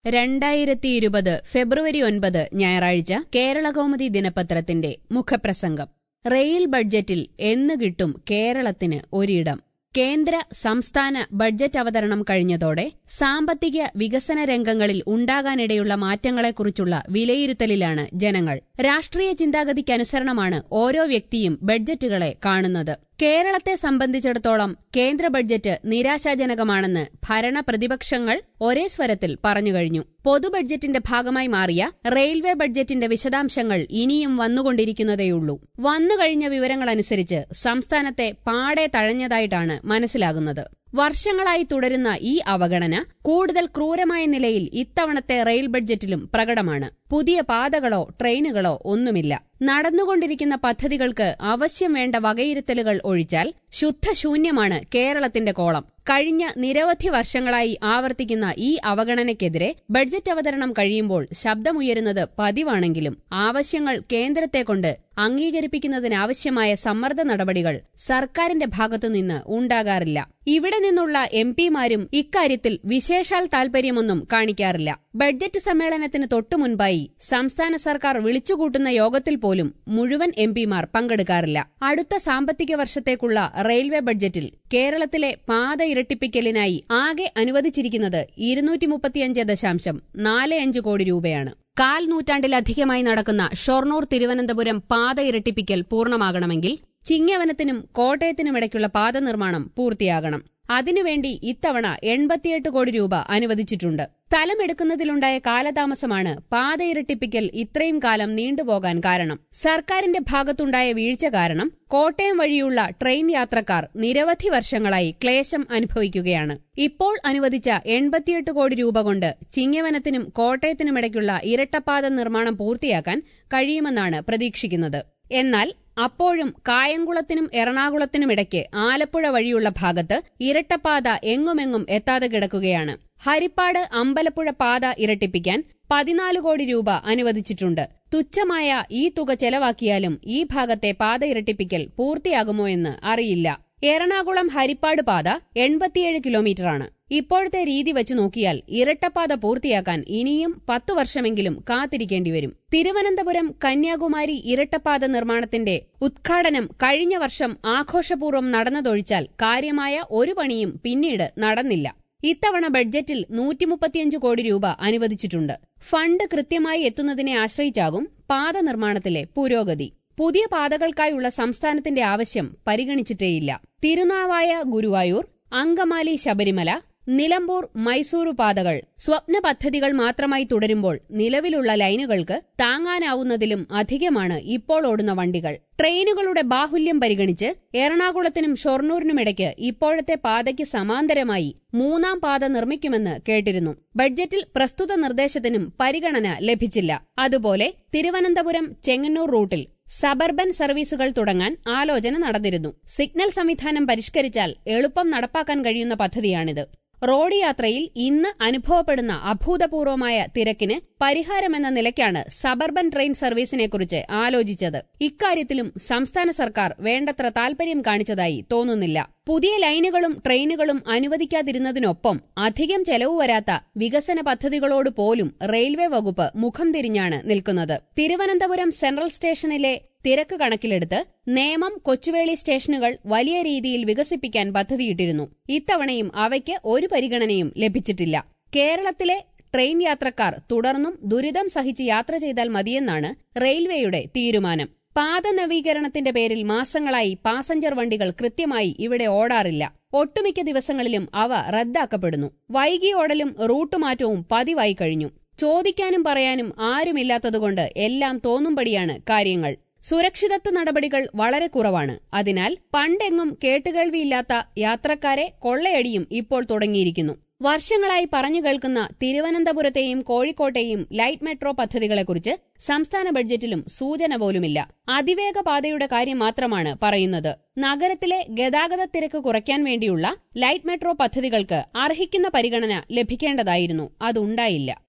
രണ്ടായിരത്തി ഇരുപത് ഫെബ്രുവരി ഒൻപത് ഞായറാഴ്ച കേരളകൗമുദി ദിനപത്രത്തിന്റെ മുഖപ്രസംഗം റെയിൽ ബഡ്ജറ്റിൽ എന്ന് കിട്ടും കേരളത്തിന് ഒരിടം കേന്ദ്ര സംസ്ഥാന ബഡ്ജറ്റ് അവതരണം കഴിഞ്ഞതോടെ സാമ്പത്തിക വികസന രംഗങ്ങളിൽ ഉണ്ടാകാനിടയുള്ള മാറ്റങ്ങളെക്കുറിച്ചുള്ള വിലയിരുത്തലിലാണ് ജനങ്ങൾ രാഷ്ട്രീയ ചിന്താഗതിക്കനുസരണമാണ് ഓരോ വ്യക്തിയും ബഡ്ജറ്റുകളെ കാണുന്നത് കേരളത്തെ സംബന്ധിച്ചിടത്തോളം കേന്ദ്ര ബഡ്ജറ്റ് നിരാശാജനകമാണെന്ന് ഭരണ പ്രതിപക്ഷങ്ങൾ ഒരേ സ്വരത്തിൽ പറഞ്ഞുകഴിഞ്ഞു പൊതു ബഡ്ജറ്റിന്റെ ഭാഗമായി മാറിയ റെയിൽവേ ബഡ്ജറ്റിന്റെ വിശദാംശങ്ങൾ ഇനിയും വന്നുകൊണ്ടിരിക്കുന്നതേയുള്ളൂ വന്നുകഴിഞ്ഞ വിവരങ്ങളനുസരിച്ച് സംസ്ഥാനത്തെ പാടെ തഴഞ്ഞതായിട്ടാണ് മനസ്സിലാകുന്നത് വർഷങ്ങളായി തുടരുന്ന ഈ അവഗണന കൂടുതൽ ക്രൂരമായ നിലയിൽ ഇത്തവണത്തെ റെയിൽ ബഡ്ജറ്റിലും പ്രകടമാണ് പുതിയ പാതകളോ ട്രെയിനുകളോ ഒന്നുമില്ല നടന്നുകൊണ്ടിരിക്കുന്ന പദ്ധതികൾക്ക് അവശ്യം വേണ്ട വകയിരുത്തലുകൾ ഒഴിച്ചാൽ ശുദ്ധശൂന്യമാണ് കേരളത്തിന്റെ കോളം കഴിഞ്ഞ നിരവധി വർഷങ്ങളായി ആവർത്തിക്കുന്ന ഈ അവഗണനയ്ക്കെതിരെ ബഡ്ജറ്റ് അവതരണം കഴിയുമ്പോൾ ശബ്ദമുയരുന്നത് പതിവാണെങ്കിലും ആവശ്യങ്ങൾ കേന്ദ്രത്തെ കൊണ്ട് അംഗീകരിപ്പിക്കുന്നതിനാവശ്യമായ സമ്മർദ്ദ നടപടികൾ സർക്കാരിന്റെ ഭാഗത്തുനിന്ന് ഉണ്ടാകാറില്ല ഇവിടെ നിന്നുള്ള എം പിമാരും ഇക്കാര്യത്തിൽ വിശേഷാൽ താൽപര്യമൊന്നും കാണിക്കാറില്ല ബഡ്ജറ്റ് സമ്മേളനത്തിന് തൊട്ടുമുൻപായി സംസ്ഥാന സർക്കാർ വിളിച്ചുകൂട്ടുന്ന യോഗത്തിൽ പോലും മുഴുവൻ എം പിമാർ പങ്കെടുക്കാറില്ല അടുത്ത സാമ്പത്തിക വർഷത്തേക്കുള്ള റെയിൽവേ ബഡ്ജറ്റിൽ കേരളത്തിലെ പാത ഇരട്ടിപ്പിക്കലിനായി ആകെ അനുവദിച്ചിരിക്കുന്നത് ഇരുന്നൂറ്റി മുപ്പത്തിയഞ്ച് ദശാംശം നാല് അഞ്ച് കോടി രൂപയാണ് കാൽ നൂറ്റാണ്ടിലധികമായി നടക്കുന്ന ഷൊർണൂർ തിരുവനന്തപുരം പാത ഇരട്ടിപ്പിക്കൽ പൂർണ്ണമാകണമെങ്കിൽ ചിങ്ങവനത്തിനും കോട്ടയത്തിനുമിടയ്ക്കുള്ള പാത നിർമ്മാണം പൂർത്തിയാകണം അതിനുവേണ്ടി ഇത്തവണ എൺപത്തിയെട്ട് കോടി രൂപ അനുവദിച്ചിട്ടുണ്ട് സ്ഥലമെടുക്കുന്നതിലുണ്ടായ കാലതാമസമാണ് പാത ഇരട്ടിപ്പിക്കൽ ഇത്രയും കാലം നീണ്ടുപോകാൻ കാരണം സർക്കാരിന്റെ ഭാഗത്തുണ്ടായ വീഴ്ച കാരണം കോട്ടയം വഴിയുള്ള ട്രെയിൻ യാത്രക്കാർ നിരവധി വർഷങ്ങളായി ക്ലേശം അനുഭവിക്കുകയാണ് ഇപ്പോൾ അനുവദിച്ച എൺപത്തിയെട്ട് കോടി രൂപ കൊണ്ട് ചിങ്ങവനത്തിനും കോട്ടയത്തിനുമിടയ്ക്കുള്ള ഇരട്ടപ്പാത നിർമ്മാണം പൂർത്തിയാക്കാൻ കഴിയുമെന്നാണ് പ്രതീക്ഷിക്കുന്നത് എന്നാൽ അപ്പോഴും കായംകുളത്തിനും എറണാകുളത്തിനുമിടയ്ക്ക് ആലപ്പുഴ വഴിയുള്ള ഭാഗത്ത് ഇരട്ടപ്പാത എങ്ങുമെങ്ങും എത്താതെ കിടക്കുകയാണ് ഹരിപ്പാട് അമ്പലപ്പുഴ പാത ഇരട്ടിപ്പിക്കാൻ പതിനാല് കോടി രൂപ അനുവദിച്ചിട്ടുണ്ട് തുച്ഛമായ ഈ തുക ചെലവാക്കിയാലും ഈ ഭാഗത്തെ പാത ഇരട്ടിപ്പിക്കൽ പൂർത്തിയാകുമോ എന്ന് അറിയില്ല എറണാകുളം ഹരിപ്പാട് പാത എൺപത്തിയേഴ് കിലോമീറ്ററാണ് ഇപ്പോഴത്തെ രീതി വെച്ച് നോക്കിയാൽ ഇരട്ടപ്പാത പൂർത്തിയാക്കാൻ ഇനിയും പത്തു വർഷമെങ്കിലും കാത്തിരിക്കേണ്ടി വരും തിരുവനന്തപുരം കന്യാകുമാരി ഇരട്ടപ്പാത നിർമ്മാണത്തിന്റെ ഉദ്ഘാടനം കഴിഞ്ഞ വർഷം ആഘോഷപൂർവ്വം നടന്നതൊഴിച്ചാൽ കാര്യമായ ഒരു പണിയും പിന്നീട് നടന്നില്ല ഇത്തവണ ബഡ്ജറ്റിൽ നൂറ്റിമുപ്പത്തിയഞ്ച് കോടി രൂപ അനുവദിച്ചിട്ടുണ്ട് ഫണ്ട് കൃത്യമായി എത്തുന്നതിനെ ആശ്രയിച്ചാകും പാത നിർമ്മാണത്തിലെ പുരോഗതി പുതിയ പാതകൾക്കായുള്ള സംസ്ഥാനത്തിന്റെ ആവശ്യം പരിഗണിച്ചിട്ടേയില്ല തിരുനാവായ ഗുരുവായൂർ അങ്കമാലി ശബരിമല നിലമ്പൂർ മൈസൂരു പാതകൾ സ്വപ്ന പദ്ധതികൾ മാത്രമായി തുടരുമ്പോൾ നിലവിലുള്ള ലൈനുകൾക്ക് താങ്ങാനാവുന്നതിലും അധികമാണ് ഇപ്പോൾ ഓടുന്ന വണ്ടികൾ ട്രെയിനുകളുടെ ബാഹുല്യം പരിഗണിച്ച് എറണാകുളത്തിനും ഷൊർണൂരിനുമിടയ്ക്ക് ഇപ്പോഴത്തെ പാതയ്ക്ക് സമാന്തരമായി മൂന്നാം പാത നിർമ്മിക്കുമെന്ന് കേട്ടിരുന്നു ബഡ്ജറ്റിൽ പ്രസ്തുത നിർദ്ദേശത്തിനും പരിഗണന ലഭിച്ചില്ല അതുപോലെ തിരുവനന്തപുരം ചെങ്ങന്നൂർ റൂട്ടിൽ സബർബൻ സർവീസുകൾ തുടങ്ങാൻ ആലോചന നടന്നിരുന്നു സിഗ്നൽ സംവിധാനം പരിഷ്കരിച്ചാൽ എളുപ്പം നടപ്പാക്കാൻ കഴിയുന്ന പദ്ധതിയാണിത് റോഡ് യാത്രയിൽ ഇന്ന് അനുഭവപ്പെടുന്ന അഭൂതപൂർവമായ തിരക്കിന് പരിഹാരമെന്ന നിലയ്ക്കാണ് സബർബൻ ട്രെയിൻ സർവീസിനെക്കുറിച്ച് ആലോചിച്ചത് ഇക്കാര്യത്തിലും സംസ്ഥാന സർക്കാർ വേണ്ടത്ര താൽപര്യം കാണിച്ചതായി തോന്നുന്നില്ല പുതിയ ലൈനുകളും ട്രെയിനുകളും അനുവദിക്കാതിരുന്നതിനൊപ്പം അധികം ചെലവ് വരാത്ത വികസന പദ്ധതികളോട് പോലും റെയിൽവേ വകുപ്പ് മുഖം തിരിഞ്ഞാണ് നിൽക്കുന്നത് തിരുവനന്തപുരം സെൻട്രൽ സ്റ്റേഷനിലെ തിരക്ക് കണക്കിലെടുത്ത് നേമം കൊച്ചുവേളി സ്റ്റേഷനുകൾ വലിയ രീതിയിൽ വികസിപ്പിക്കാൻ പദ്ധതിയിട്ടിരുന്നു ഇത്തവണയും അവയ്ക്ക് ഒരു പരിഗണനയും ലഭിച്ചിട്ടില്ല കേരളത്തിലെ ട്രെയിൻ യാത്രക്കാർ തുടർന്നും ദുരിതം സഹിച്ച് യാത്ര ചെയ്താൽ മതിയെന്നാണ് റെയിൽവേയുടെ തീരുമാനം പാത നവീകരണത്തിന്റെ പേരിൽ മാസങ്ങളായി പാസഞ്ചർ വണ്ടികൾ കൃത്യമായി ഇവിടെ ഓടാറില്ല ഒട്ടുമിക്ക ദിവസങ്ങളിലും അവ റദ്ദാക്കപ്പെടുന്നു വൈകി ഓടലും റൂട്ട് മാറ്റവും പതിവായി കഴിഞ്ഞു ചോദിക്കാനും പറയാനും ആരുമില്ലാത്തതുകൊണ്ട് എല്ലാം തോന്നുംപടിയാണ് കാര്യങ്ങൾ സുരക്ഷിതത്വ നടപടികൾ വളരെ കുറവാണ് അതിനാൽ പണ്ടെങ്ങും കേട്ടുകേൾവിയില്ലാത്ത യാത്രക്കാരെ കൊള്ളയടിയും ഇപ്പോൾ തുടങ്ങിയിരിക്കുന്നു വർഷങ്ങളായി പറഞ്ഞു കേൾക്കുന്ന തിരുവനന്തപുരത്തെയും കോഴിക്കോട്ടെയും ലൈറ്റ് മെട്രോ പദ്ധതികളെക്കുറിച്ച് സംസ്ഥാന ബഡ്ജറ്റിലും സൂചന പോലുമില്ല അതിവേഗ പാതയുടെ കാര്യം മാത്രമാണ് പറയുന്നത് നഗരത്തിലെ ഗതാഗത തിരക്ക് കുറയ്ക്കാൻ വേണ്ടിയുള്ള ലൈറ്റ് മെട്രോ പദ്ധതികൾക്ക് അർഹിക്കുന്ന പരിഗണന ലഭിക്കേണ്ടതായിരുന്നു അതുണ്ടായില്ല